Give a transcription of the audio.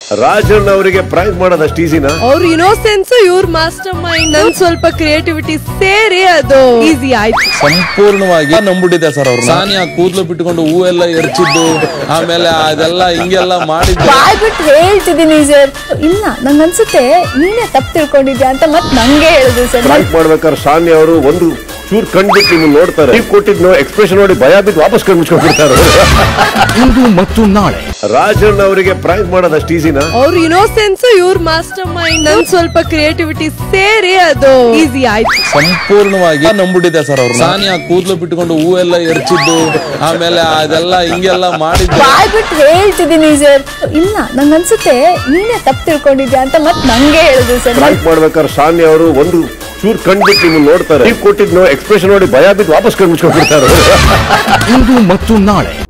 ರಾಜಣ್ಣ ಅವರಿಗೆ ಪ್ರಾಂಕ್ ಮಾಡೋದಷ್ಟು ಈಸಿನಾ ಅವ್ರ ಇನೋಸೆನ್ಸ್ ಇವ್ರ ಮಾಸ್ಟರ್ ಮೈಂಡ್ ನನ್ ಸ್ವಲ್ಪ ಕ್ರಿಯೇಟಿವಿಟಿ ಸೇರಿ ಅದು ಈಸಿ ಆಯ್ತು ಸಂಪೂರ್ಣವಾಗಿ ನಂಬಿಟ್ಟಿದೆ ಸರ್ ಅವ್ರು ಸಾನಿಯಾ ಕೂದಲು ಬಿಟ್ಕೊಂಡು ಹೂವೆಲ್ಲ ಎರಚಿದ್ದು ಆಮೇಲೆ ಅದೆಲ್ಲ ಹಿಂಗೆಲ್ಲ ಮಾಡಿದ್ದು ಬಾಯ್ ಬಿಟ್ಟು ಹೇಳ್ತಿದ್ದೀನಿ ಸರ್ ಇಲ್ಲ ನಂಗೆ ಅನ್ಸುತ್ತೆ ನೀನೇ ತಪ್ಪು ತಿಳ್ಕೊಂಡಿದ್ಯಾ ಅಂತ ಮತ್ ನಂಗೆ ಹೇಳಿದ್ರು ಸರ್ ಪ್ರಾಂಕ್ ಮಾಡ್ಬೇಕಾದ್ರೆ ಶಾನ್ಯ ಅವರು ಒಂದು ಚೂರ್ ಕಂಡ್ಬಿಟ್ಟು ನಿಮ್ಗೆ ನೋಡ್ತಾರೆ ನೀವು ಕೊಟ್ಟಿದ್ನು ಎಕ್ಸ್ಪ್ರೆಷನ್ ನೋಡಿ ಭಯ ಬಿದ್ದು ವಾಪಸ್ ಕಣ್ ಮುಚ್ಕೊಂಡ್ಬಿಡ್ತಾರೆ ಇಂದು ಮತ್ತು ನಾಳೆ ರಾಜಣ್ಣ ಅವರಿಗೆ ಪ್ರಾಂಕ್ ಮಾಡೋದಷ್ಟು ಈಸಿನಾ ಅವ್ರ ಇನೋಸೆನ್ಸ್ ಇವ್ರ ಮಾಸ್ಟರ್ ಮೈಂಡ್ ನನ್ ಸ್ವಲ್ಪ ಕ್ರಿಯೇಟಿವಿಟಿ ಸೇರಿ ಅದು ಈಸಿ ಆಯ್ತು ಸಂಪೂರ್ಣವಾಗಿ ನಂಬಿಟ್ಟಿದೆ ಸರ್ ಅವ್ರು ಸಾನಿಯಾ ಕೂದಲು ಬಿಟ್ಕೊಂಡು ಹೂವೆಲ್ಲ ಎರಚಿದ್ದು ಆಮೇಲೆ ಅದೆಲ್ಲ ಹಿಂಗೆಲ್ಲ ಮಾಡಿದ್ದು ಬಾಯ್ ಬಿಟ್ಟು ಹೇಳ್ತಿದ್ದೀನಿ ಸರ್ ಇಲ್ಲ ನಂಗೆ ಅನ್ಸುತ್ತೆ ನೀನೇ ತಪ್ಪು ತಿಳ್ಕೊಂಡಿದ್ಯಾ ಅಂತ ಮತ್ ನಂಗೆ ಹೇಳಿದ್ರು ಸರ್ ಪ್ರಾಂಕ್ ಮಾಡ್ಬೇಕಾದ್ರೆ ಶಾನ್ಯ ಅವರು ಒಂದು ಚೂರ್ ಕಂಡ್ಬಿಟ್ಟು ನಿಮ್ಗೆ ನೋಡ್ತಾರೆ ನೀವು ಕೊಟ್ಟಿದ್ನು ಎಕ್ಸ್ಪ್ರೆಷನ್ ನೋಡಿ ಭಯ ಬಿದ್ದು ವಾಪಸ್ ಕಣ್ ಮುಚ್ಕೊಂಡ್ಬಿಡ್ತಾರೆ ಇಂದು ಮತ್ತು ನಾಳೆ